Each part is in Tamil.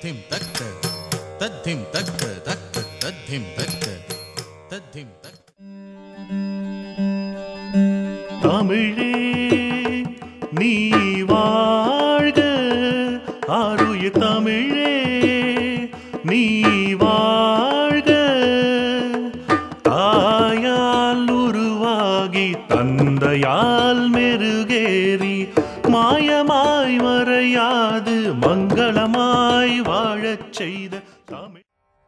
தத்திம் தக்க தத்திம் தக்க தக்க தத்திம் தக்க தத்திம் தக்க தமிழே நீ வாழ்க ஆருய தமிழே நீ வாழ்க தாயால் உருவாகி தந்தையால் மெருகேறி மாயமாய் மறையாது மங்களமாய் வாழச் செய்த Tamil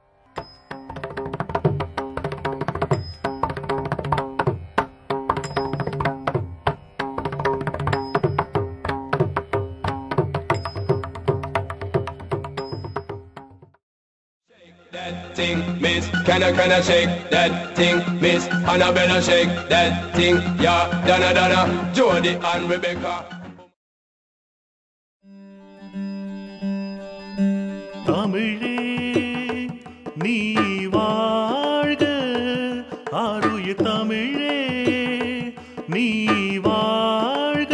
That thing, miss. Can I, can I shake that thing, miss? Annabella shake that thing, yeah. Donna, Donna, Jody and Rebecca. தமிழே நீ வாழ்க ஆருய தமிழே நீ வாழ்க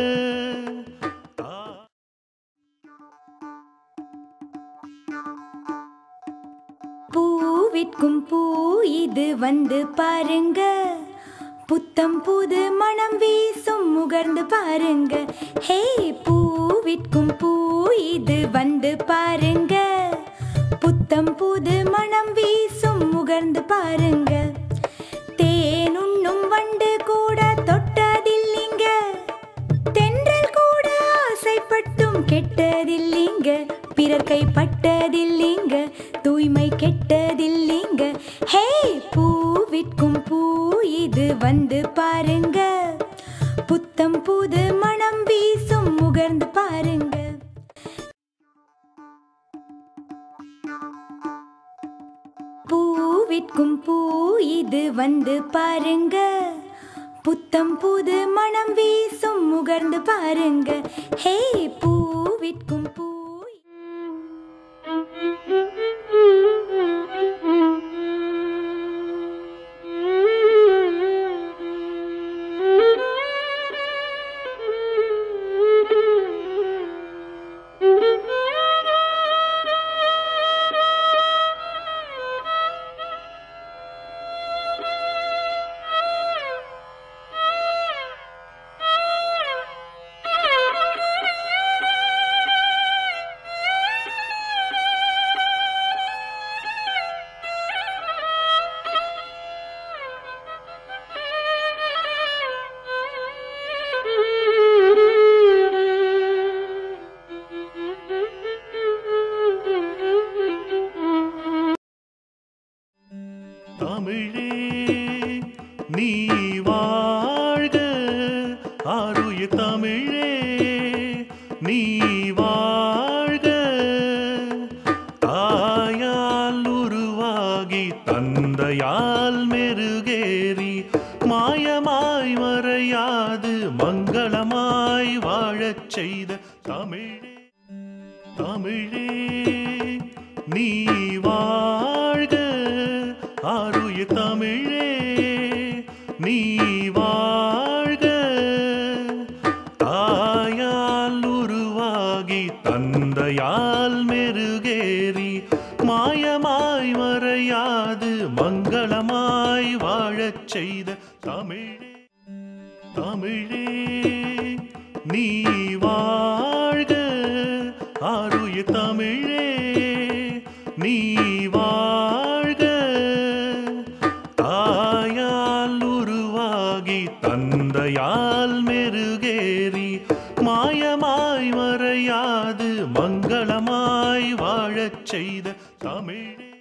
தா- பூவிற்கும் பூ இது வந்து பாருங்க புத்தம் புது மனம் வீசும் முகர்ந்து பாருங்க ஹே பூவிற்கும் பூ இது வந்து பாருங்க புத்தம் புது மனம் வீசும் முகர்ந்து பாருங்க தேனுண்ணும் வண்டு கூட தொட்டதில்லிங்க தென்றல் கூட ஆசைப்பட்டும் கெட்டதில்லிங்க பிறர் கைப்பட்டதில்லிங்க தூய்மை கெட்டதில்லிங்க ஹே பூவிற்கும் பூ இது வந்து பாருங்க புத்தம் புது மனம் வீசும் முகர்ந்து பாருங்க பூவிற்கும் பூ இது வந்து பாருங்க புத்தம் புது மனம் வீசும் முகர்ந்து பாருங்க ஹே பூவிற்கும் பூ தமிழே நீ வாழ்க ஆருய தமிழே நீ வாழ்க தாயால் உருவாகி தந்தையால் மெருகேறி மாயமாய் மறையாது மங்களமாய் வாழச் செய்த தமிழே தமிழே நீ வாழ்க ஆருய தமிழே நீ வாழ்க தாயால் உருவாகி தந்தையால் மெருகேறி மாயமாய் மறையாது மங்களமாய் வாழச் செய்த தமிழே தமிழே நீ வாழ்க ஆருய தமிழே நீ வாழ்க தாயால் உருவாகி தந்தையால் மெருகேறி மாயமாய் மறையாது மங்களமாய் வாழச் செய்த தமிழே